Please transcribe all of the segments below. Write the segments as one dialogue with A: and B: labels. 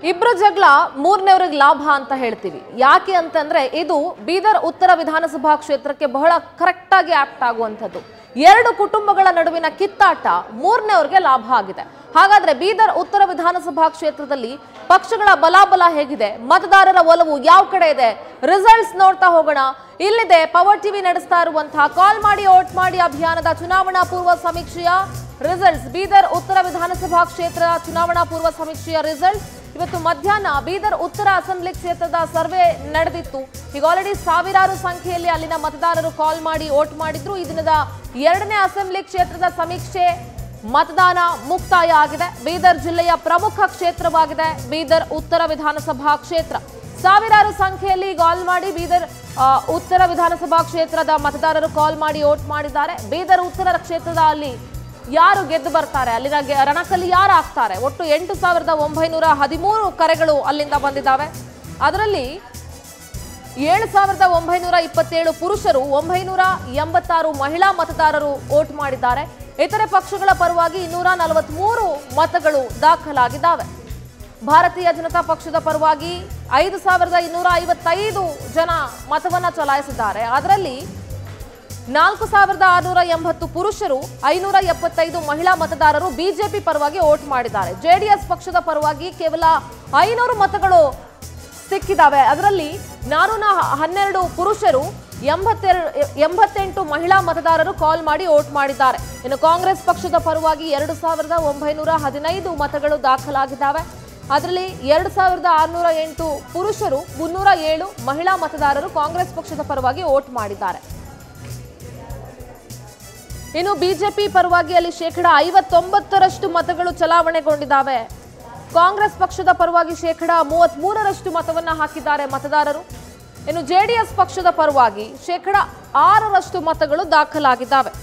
A: ಇಬ್ರು ಜಗಳ ಮೂರನೇವ್ರಿಗೆ ಲಾಭ ಅಂತ ಹೇಳ್ತೀವಿ ಯಾಕೆ ಅಂತಂದ್ರೆ ಇದು ಬೀದರ್ ಉತ್ತರ ವಿಧಾನಸಭಾ ಕ್ಷೇತ್ರಕ್ಕೆ ಬಹಳ ಕರೆಕ್ಟ್ ಆಗಿ ಆಪ್ಟ್ ಆಗುವಂಥದ್ದು ಎರಡು ಕುಟುಂಬಗಳ ನಡುವಿನ ಕಿತ್ತಾಟ ಮೂರನೇವ್ರಿಗೆ ಲಾಭ ಆಗಿದೆ ಹಾಗಾದ್ರೆ ಬೀದರ್ ಉತ್ತರ ವಿಧಾನಸಭಾ ಕ್ಷೇತ್ರದಲ್ಲಿ ಪಕ್ಷಗಳ ಬಲಾಬಲ ಹೇಗಿದೆ ಮತದಾರರ ಒಲವು ಯಾವ ಕಡೆ ಇದೆ ರಿಸಲ್ಟ್ಸ್ ನೋಡ್ತಾ ಹೋಗೋಣ ಇಲ್ಲಿದೆ ಪವರ್ ಟಿವಿ ನಡೆಸ್ತಾ ಇರುವಂತಹ ಕಾಲ್ ಮಾಡಿ ಓಟ್ ಮಾಡಿ ಅಭಿಯಾನದ ಚುನಾವಣಾ ಪೂರ್ವ ಸಮೀಕ್ಷೆಯ ರಿಸಲ್ಟ್ಸ್ ಬೀದರ್ ಉತ್ತರ ವಿಧಾನಸಭಾ ಕ್ಷೇತ್ರ ಚುನಾವಣಾ ಪೂರ್ವ ಸಮೀಕ್ಷೆಯ ರಿಸಲ್ಟ್ಸ್ ಇವತ್ತು ಮಧ್ಯಾಹ್ನ ಬೀದರ್ ಉತ್ತರ ಅಸೆಂಬ್ಲಿ ಕ್ಷೇತ್ರದ ಸರ್ವೆ ನಡೆದಿತ್ತು ಈಗ ಆಲ್ರೆಡಿ ಸಾವಿರಾರು ಸಂಖ್ಯೆಯಲ್ಲಿ ಅಲ್ಲಿನ ಮತದಾರರು ಕಾಲ್ ಮಾಡಿ ವೋಟ್ ಮಾಡಿದ್ರು ಈ ದಿನದ ಎರಡನೇ ಅಸೆಂಬ್ಲಿ ಕ್ಷೇತ್ರದ ಸಮೀಕ್ಷೆ ಮತದಾನ ಮುಕ್ತಾಯ ಆಗಿದೆ ಬೀದರ್ ಜಿಲ್ಲೆಯ ಪ್ರಮುಖ ಕ್ಷೇತ್ರವಾಗಿದೆ ಬೀದರ್ ಉತ್ತರ ವಿಧಾನಸಭಾ ಕ್ಷೇತ್ರ ಸಾವಿರಾರು ಸಂಖ್ಯೆಯಲ್ಲಿ ಕಾಲ್ ಮಾಡಿ ಬೀದರ್ ಆ, ಉತ್ತರ ವಿಧಾನಸಭಾ ಕ್ಷೇತ್ರದ ಮತದಾರರು ಕಾಲ್ ಮಾಡಿ ವೋಟ್ ಮಾಡಿದ್ದಾರೆ ಬೀದರ್ ಉತ್ತರ ಕ್ಷೇತ್ರದ ಅಲ್ಲಿ ಯಾರು ಗೆದ್ದು ಬರ್ತಾರೆ ಅಲ್ಲಿನ ಗೆ- ರಣಕಲ್ಲಿ ಯಾರು ಆಗ್ತಾರೆ ಒಟ್ಟು ಎಂಟು ಸಾವಿರದ ಒಂಬೈನೂರ ಹದಿಮೂರು ಕರೆಗಳು ಅಲ್ಲಿಂದ ಬಂದಿದ್ದಾವೆ ಅದರಲ್ಲಿ ಏಳು ಸಾವಿರದ ಒಂಬೈನೂರ ಇಪ್ಪತ್ತೇಳು ಪುರುಷರು ಒಂಬೈನೂರ ಎಂಬತ್ತಾರು ಮಹಿಳಾ ಮತದಾರರು ವೋಟ್ ಮಾಡಿದ್ದಾರೆ ಇತರೆ ಪಕ್ಷಗಳ ಪರವಾಗಿ ಇನ್ನೂರ ನಲವತ್ಮೂರು ಮತಗಳು ದಾಖಲಾಗಿದ್ದಾವೆ ಭಾರತೀಯ ಜನತಾ ಪಕ್ಷದ ಪರವಾಗಿ ಐದು ಸಾವಿರದ ಇನ್ನೂರ ಐವತ್ತೈದು ಜನ ಮತವನ್ನ ಚಲಾಯಿಸಿದ್ದಾರೆ ಅದರಲ್ಲಿ ನಾಲ್ಕು ಸಾವಿರದ ಆರುನೂರ ಎಂಬತ್ತು ಪುರುಷರು ಐನೂರ ಎಪ್ಪತ್ತೈದು ಮಹಿಳಾ ಮತದಾರರು ಬಿಜೆಪಿ ಪರವಾಗಿ ವೋಟ್ ಮಾಡಿದ್ದಾರೆ ಜೆಡಿಎಸ್ ಪಕ್ಷದ ಪರವಾಗಿ ಕೇವಲ ಐನೂರು ಮತಗಳು ಸಿಕ್ಕಿದಾವೆ ಅದರಲ್ಲಿ ನಾನೂರ ಹನ್ನೆರಡು ಪುರುಷರು ಎಂಬತ್ತೆರಡು ಎಂಬತ್ತೆಂಟು ಮಹಿಳಾ ಮತದಾರರು ಕಾಲ್ ಮಾಡಿ ವೋಟ್ ಮಾಡಿದ್ದಾರೆ ಇನ್ನು ಕಾಂಗ್ರೆಸ್ ಪಕ್ಷದ ಪರವಾಗಿ ಎರಡು ಸಾವಿರದ ಒಂಬೈನೂರ ಹದಿನೈದು ಮತಗಳು ದಾಖಲಾಗಿದ್ದಾವೆ ಅದರಲ್ಲಿ ಎರಡು ಸಾವಿರದ ಆರುನೂರ ಎಂಟು ಪುರುಷರು ಮುನ್ನೂರ ಏಳು ಮಹಿಳಾ ಮತದಾರರು ಕಾಂಗ್ರೆಸ್ ಪಕ್ಷದ ಪರವಾಗಿ ವೋಟ್ ಮಾಡಿದ್ದಾರೆ ಇನ್ನು ಬಿಜೆಪಿ ಪರವಾಗಿ ಅಲ್ಲಿ ಶೇಕಡ ಐವತ್ತೊಂಬತ್ತರಷ್ಟು ಮತಗಳು ಚಲಾವಣೆಗೊಂಡಿದ್ದಾವೆ ಕಾಂಗ್ರೆಸ್ ಪಕ್ಷದ ಪರವಾಗಿ ಶೇಕಡ ಮೂವತ್ತ್ ಮೂರರಷ್ಟು ಮತವನ್ನ ಹಾಕಿದ್ದಾರೆ ಮತದಾರರು ಇನ್ನು ಜೆಡಿಎಸ್ ಪಕ್ಷದ ಪರವಾಗಿ ಶೇಕಡ ಆರರಷ್ಟು ಮತಗಳು ದಾಖಲಾಗಿದ್ದಾವೆ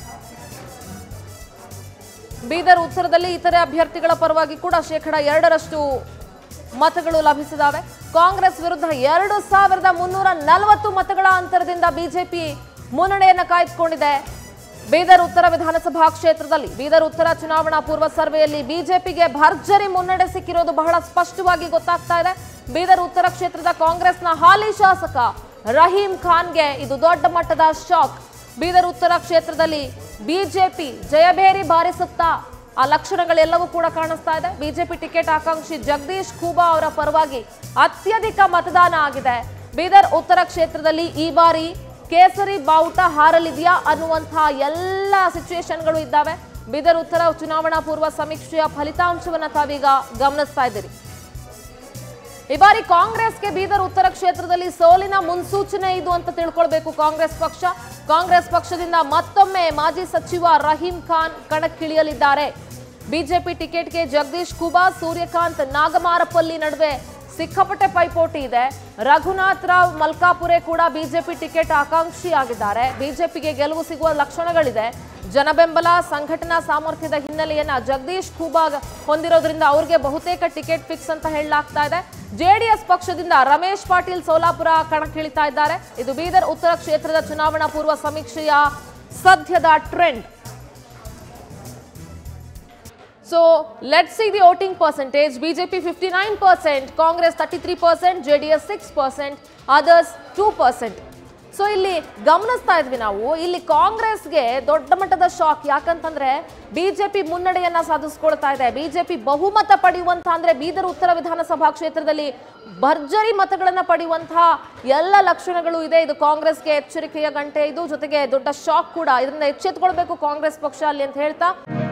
A: ಬೀದರ್ ಉತ್ತರದಲ್ಲಿ ಇತರೆ ಅಭ್ಯರ್ಥಿಗಳ ಪರವಾಗಿ ಕೂಡ ಶೇಕಡ ಎರಡರಷ್ಟು ಮತಗಳು ಲಭಿಸಿದಾವೆ ಕಾಂಗ್ರೆಸ್ ವಿರುದ್ಧ ಎರಡು ಸಾವಿರದ ಮುನ್ನೂರ ನಲವತ್ತು ಮತಗಳ ಅಂತರದಿಂದ ಬಿಜೆಪಿ ಮುನ್ನಡೆಯನ್ನು ಕಾಯ್ದುಕೊಂಡಿದೆ ಬೀದರ್ ಉತ್ತರ ವಿಧಾನಸಭಾ ಕ್ಷೇತ್ರದಲ್ಲಿ ಬೀದರ್ ಉತ್ತರ ಚುನಾವಣಾ ಪೂರ್ವ ಸರ್ವೆಯಲ್ಲಿ ಬಿಜೆಪಿಗೆ ಭರ್ಜರಿ ಮುನ್ನಡೆ ಸಿಕ್ಕಿರೋದು ಬಹಳ ಸ್ಪಷ್ಟವಾಗಿ ಗೊತ್ತಾಗ್ತಾ ಇದೆ ಬೀದರ್ ಉತ್ತರ ಕ್ಷೇತ್ರದ ಕಾಂಗ್ರೆಸ್ನ ಹಾಲಿ ಶಾಸಕ ರಹೀಂ ಖಾನ್ಗೆ ಇದು ದೊಡ್ಡ ಮಟ್ಟದ ಶಾಕ್ ಬೀದರ್ ಉತ್ತರ ಕ್ಷೇತ್ರದಲ್ಲಿ ಬಿಜೆಪಿ ಜಯಭೇರಿ ಬಾರಿಸುತ್ತಾ ಆ ಲಕ್ಷಣಗಳೆಲ್ಲವೂ ಕೂಡ ಕಾಣಿಸ್ತಾ ಇದೆ ಬಿಜೆಪಿ ಟಿಕೆಟ್ ಆಕಾಂಕ್ಷಿ ಜಗದೀಶ್ ಖೂಬಾ ಅವರ ಪರವಾಗಿ ಅತ್ಯಧಿಕ ಮತದಾನ ಆಗಿದೆ ಬೀದರ್ ಉತ್ತರ ಕ್ಷೇತ್ರದಲ್ಲಿ ಈ ಬಾರಿ ಕೇಸರಿ ಬಾವುಟ ಹಾರಲಿದೆಯಾ ಅನ್ನುವಂತಹ ಎಲ್ಲ ಸಿಚುವೇಶನ್ಗಳು ಇದ್ದಾವೆ ಬೀದರ್ ಉತ್ತರ ಚುನಾವಣಾ ಪೂರ್ವ ಸಮೀಕ್ಷೆಯ ಫಲಿತಾಂಶವನ್ನ ತಾವೀಗ ಗಮನಿಸ್ತಾ ಇದ್ದೀರಿ ಈ ಬಾರಿ ಕಾಂಗ್ರೆಸ್ಗೆ ಬೀದರ್ ಉತ್ತರ ಕ್ಷೇತ್ರದಲ್ಲಿ ಸೋಲಿನ ಮುನ್ಸೂಚನೆ ಇದು ಅಂತ ತಿಳ್ಕೊಳ್ಬೇಕು ಕಾಂಗ್ರೆಸ್ ಪಕ್ಷ ಕಾಂಗ್ರೆಸ್ ಪಕ್ಷದಿಂದ ಮತ್ತೊಮ್ಮೆ ಮಾಜಿ ಸಚಿವ ರಹೀಂ ಖಾನ್ ಕಣಕ್ಕಿಳಿಯಲಿದ್ದಾರೆ ಬಿಜೆಪಿ ಟಿಕೆಟ್ಗೆ ಜಗದೀಶ್ ಕುಬಾ ಸೂರ್ಯಕಾಂತ್ ನಾಗಮಾರಪಲ್ಲಿ ನಡುವೆ ಸಿಕ್ಕಾಪಟ್ಟೆ ಪೈಪೋಟಿ ಇದೆ ರಘುನಾಥ್ ರಾವ್ ಮಲ್ಕಾಪುರೆ ಕೂಡ ಬಿಜೆಪಿ ಟಿಕೆಟ್ ಆಕಾಂಕ್ಷಿಯಾಗಿದ್ದಾರೆ ಬಿಜೆಪಿಗೆ ಗೆಲುವು ಸಿಗುವ ಲಕ್ಷಣಗಳಿದೆ ಜನಬೆಂಬಲ ಸಂಘಟನಾ ಸಾಮರ್ಥ್ಯದ ಹಿನ್ನೆಲೆಯನ್ನ ಜಗದೀಶ್ ಖೂಬಾ ಹೊಂದಿರೋದ್ರಿಂದ ಅವ್ರಿಗೆ ಬಹುತೇಕ ಟಿಕೆಟ್ ಫಿಕ್ಸ್ ಅಂತ ಹೇಳಲಾಗ್ತಾ ಇದೆ ಜೆಡಿಎಸ್ ಪಕ್ಷದಿಂದ ರಮೇಶ್ ಪಾಟೀಲ್ ಸೋಲಾಪುರ ಕಣಕ್ಕಿಳಿತಾ ಇದ್ದಾರೆ ಇದು ಬೀದರ್ ಉತ್ತರ ಕ್ಷೇತ್ರದ ಚುನಾವಣಾ ಪೂರ್ವ ಸಮೀಕ್ಷೆಯ ಸದ್ಯದ trend so let see the voting percentage BJP fifty nine percent Congress thirty three percent J D S six percent others two percent so ಇಲ್ಲಿ ಗಮನಿಸ್ತಾ ಇದ್ವಿ ನಾವು ಇಲ್ಲಿ ಕಾಂಗ್ರೆಸ್ಗೆ ದೊಡ್ಡ ಮಟ್ಟದ ಶಾಕ್ ಯಾಕಂತಂದ್ರೆ ಬಿಜೆಪಿ ಮುನ್ನಡೆಯನ್ನ ಸಾಧಿಸ್ಕೊಳ್ತಾ ಇದೆ ಬಿಜೆಪಿ ಬಹುಮತ ಪಡೆಯುವಂತ ಅಂದ್ರೆ ಬೀದರ್ ಉತ್ತರ ವಿಧಾನಸಭಾ ಕ್ಷೇತ್ರದಲ್ಲಿ ಭರ್ಜರಿ ಮತಗಳನ್ನ ಪಡೆಯುವಂತಹ ಎಲ್ಲ ಲಕ್ಷಣಗಳು ಇದೆ ಇದು ಕಾಂಗ್ರೆಸ್ಗೆ ಎಚ್ಚರಿಕೆಯ ಗಂಟೆ ಇದು ಜೊತೆಗೆ ದೊಡ್ಡ ಶಾಕ್ ಕೂಡ ಇದರಿಂದ ಎಚ್ಚೆತ್ಕೊಳ್ಬೇಕು ಕಾಂಗ್ರೆಸ್ ಪಕ್ಷ ಅಲ್ಲಿ ಅಂತ ಹೇಳ್ತಾ